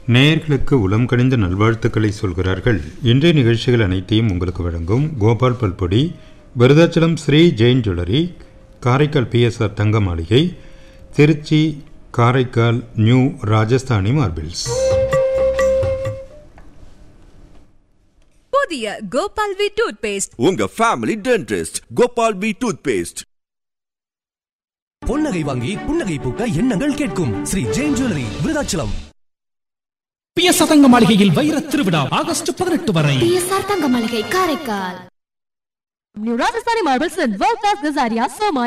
நேயர்களுக்கு உளம் கனிந்த நல்வாழ்த்துக்களை சொல்கிறார்கள் இன்றைய நிகழ்ச்சிகள் அனைத்தையும் உங்களுக்கு வழங்கும் கோபால் பல்பொடி Virudhachalam Shri Jain jewellery Karaikal BSR Thanga Maligai Trichy Karaikal new Rajasthani marbles புதிய கோபால் வி டூத் பேஸ்ட் உங்க family dentist Gopal P toothpaste பொன்னகை வாங்கி புன்னகை பூக்க எண்ணங்கள் கேட்கும் ஸ்ரீ ஜெயின் ஜுவல்லரி விருதாச்சலம் பிய சதங்க மாளிகையில் வைர திருவிழா ஆகஸ்ட் பதினெட்டு வரை பிஎஸ்ஆர் தங்க மாளிகை Karaikal New Rajasthani Marbles and World Class Gazaria Soma